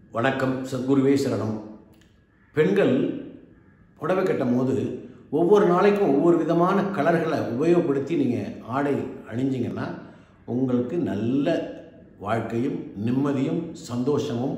வணக்கம் சத்குருவே சரணம் பெண்கள் புடவை கட்டும் போது ஒவ்வொரு நாளைக்கும் ஒவ்வொரு விதமான கலர்களை உபயோகப்படுத்தி நீங்கள் ஆடை அணிஞ்சிங்கன்னா உங்களுக்கு நல்ல வாழ்க்கையும் நிம்மதியும் சந்தோஷமும்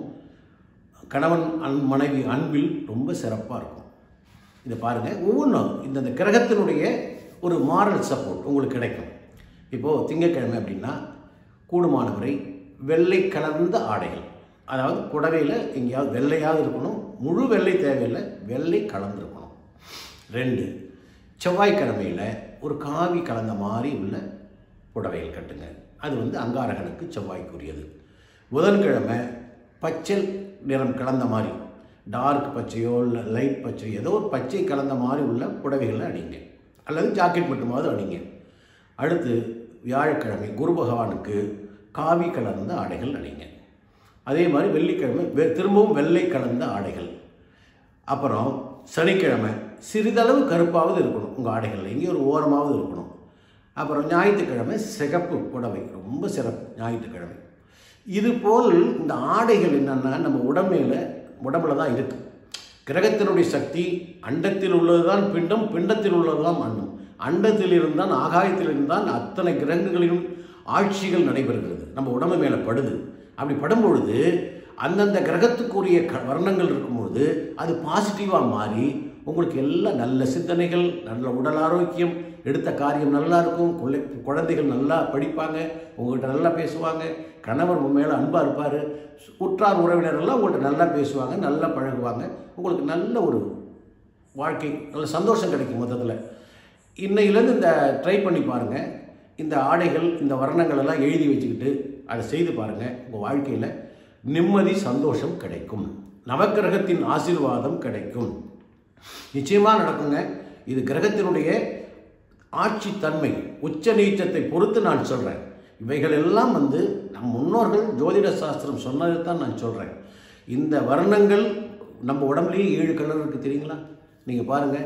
கணவன் அன் மனைவி அன்பில் ரொம்ப சிறப்பாக இருக்கும் இதை பாருங்கள் ஒவ்வொன்றும் இந்தந்த கிரகத்தினுடைய ஒரு மாரல் சப்போர்ட் உங்களுக்கு கிடைக்கும் இப்போது திங்கட்கிழமை அப்படின்னா கூடுமானவரை வெள்ளை கலந்த ஆடைகள் அதாவது புடவையில் எங்கேயாவது வெள்ளையாவது இருக்கணும் முழு வெள்ளை தேவையில்லை வெள்ளை கலந்துருக்கணும் ரெண்டு செவ்வாய்க்கிழமையில் ஒரு காவி கலந்த மாதிரி உள்ள புடவைகள் கட்டுங்க அது வந்து அங்காரகனுக்கு செவ்வாய்க்குரியது புதன்கிழமை பச்சை நிறம் கலந்த மாதிரி டார்க் பச்சையோ இல்லை லைட் பச்சையோ ஏதோ ஒரு பச்சை கலந்த மாதிரி உள்ள புடவைகளை அணிங்க அல்லது ஜாக்கெட் மட்டுமாவது அணிங்க அடுத்து வியாழக்கிழமை குரு பகவானுக்கு காவி கலந்த ஆடைகள் அணிங்க அதே மாதிரி வெள்ளிக்கிழமை வெ திரும்பவும் வெள்ளை கலந்த ஆடைகள் அப்புறம் சனிக்கிழமை சிறிதளவு கருப்பாவது இருக்கணும் உங்கள் ஆடைகளில் எங்கேயும் ஒரு ஓரமாவது இருக்கணும் அப்புறம் ஞாயிற்றுக்கிழமை சிகப்பு புடவை ரொம்ப சிறப்பு ஞாயிற்றுக்கிழமை இது போல் இந்த ஆடைகள் என்னென்னா நம்ம உடம்பையில் உடம்புல தான் இருக்குது கிரகத்தினுடைய சக்தி அண்டத்தில் உள்ளது தான் பிண்டம் பிண்டத்தில் உள்ளது தான் அண்டம் அண்டத்தில் இருந்தால் ஆகாயத்தில் இருந்தால் அத்தனை கிரகங்களிலும் ஆட்சிகள் நடைபெறுகிறது நம்ம உடம்பு மேலே படுது அப்படி படும் பொழுது அந்தந்த கிரகத்துக்குரிய க வர்ணங்கள் இருக்கும்பொழுது அது பாசிட்டிவாக மாறி உங்களுக்கு எல்லாம் நல்ல சிந்தனைகள் நல்ல உடல் ஆரோக்கியம் எடுத்த காரியம் நல்லா இருக்கும் குழை குழந்தைகள் நல்லா படிப்பாங்க உங்கள்கிட்ட நல்லா பேசுவாங்க கணவர் உன் மேலே அன்பாக இருப்பார் உற்றார் உறவினரெல்லாம் உங்கள்கிட்ட நல்லா பேசுவாங்க நல்லா பழகுவாங்க உங்களுக்கு நல்ல ஒரு வாழ்க்கை நல்ல சந்தோஷம் கிடைக்கும் மொத்தத்தில் இன்னையிலேருந்து இந்த ட்ரை பண்ணி பாருங்கள் இந்த ஆடைகள் இந்த வர்ணங்கள் எல்லாம் எழுதி வச்சுக்கிட்டு அதை செய்து பாருங்கள் உங்கள் வாழ்க்கையில் நிம்மதி சந்தோஷம் கிடைக்கும் நவக்கிரகத்தின் ஆசீர்வாதம் கிடைக்கும் நிச்சயமாக நடக்குங்க இது கிரகத்தினுடைய ஆட்சி தன்மை உச்ச நீச்சத்தை பொறுத்து நான் சொல்கிறேன் இவைகள் எல்லாம் வந்து நம் முன்னோர்கள் ஜோதிட சாஸ்திரம் சொன்னதை தான் நான் சொல்கிறேன் இந்த வர்ணங்கள் நம்ம உடம்புலேயே ஏழு கலர் இருக்குது தெரியுங்களா நீங்கள் பாருங்கள்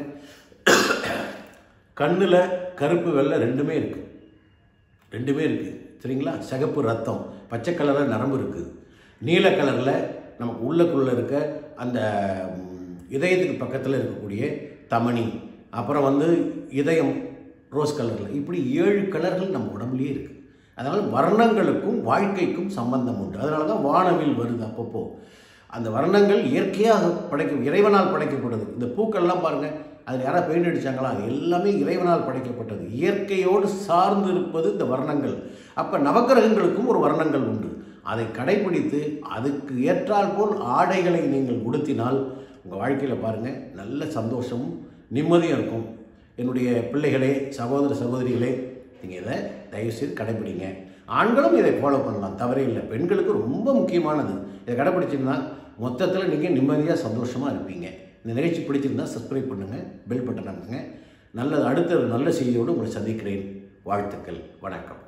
கண்ணில் கருப்பு வெள்ளை ரெண்டுமே இருக்குது ரெண்டுமே இருக்குது சரிங்களா சிகப்பு ரத்தம் பச்சை கலரில் நரம்பு இருக்குது நீல கலரில் நமக்கு உள்ளக்குள்ளே இருக்க அந்த ம், இதயத்துக்கு பக்கத்தில் இருக்கக்கூடிய தமனி அப்புறம் வந்து இதயம் ரோஸ் கலரில் இப்படி ஏழு கலர்கள் நம்ம உடம்புலேயே இருக்குது அதனால் வர்ணங்களுக்கும் வாழ்க்கைக்கும் சம்பந்தம் உண்டு அதனால தான் வானவில் வருது அப்பப்போ அந்த வர்ணங்கள் இயற்கையாக படைக்க இறைவனால் படைக்கப்பட்டது இந்த பூக்கள்லாம் பாருங்கள் அதில் யாராவது பெயிண்ட் அடித்தாங்களா அது எல்லாமே இறைவனால் படைக்கப்பட்டது இயற்கையோடு சார்ந்து இருப்பது இந்த வர்ணங்கள் அப்போ நவக்கிரகங்களுக்கும் ஒரு வர்ணங்கள் உண்டு அதை கடைபிடித்து அதுக்கு ஏற்றால் போல் ஆடைகளை நீங்கள் உடுத்தினால் உங்கள் வாழ்க்கையில் பாருங்கள் நல்ல சந்தோஷமும் நிம்மதியும் இருக்கும் என்னுடைய பிள்ளைகளே சகோதர சகோதரிகளே நீங்கள் இதை தயவுசெய்து கடைபிடிங்க ஆண்களும் இதை ஃபாலோ பண்ணலாம் தவறே இல்லை பெண்களுக்கு ரொம்ப முக்கியமானது இதை கடைப்பிடிச்சிங்கன்னா மொத்தத்தில் நீங்கள் நிம்மதியாக சந்தோஷமாக இருப்பீங்க இந்த நிகழ்ச்சி பிடிச்சிருந்தால் சப்ஸ்கிரைப் பண்ணுங்கள் பெல் பட்டன் அமுக்குங்க நல்லது அடுத்த ஒரு நல்ல செய்தியோடு உங்களை சந்திக்கிறேன் வாழ்த்துக்கள் வணக்கம்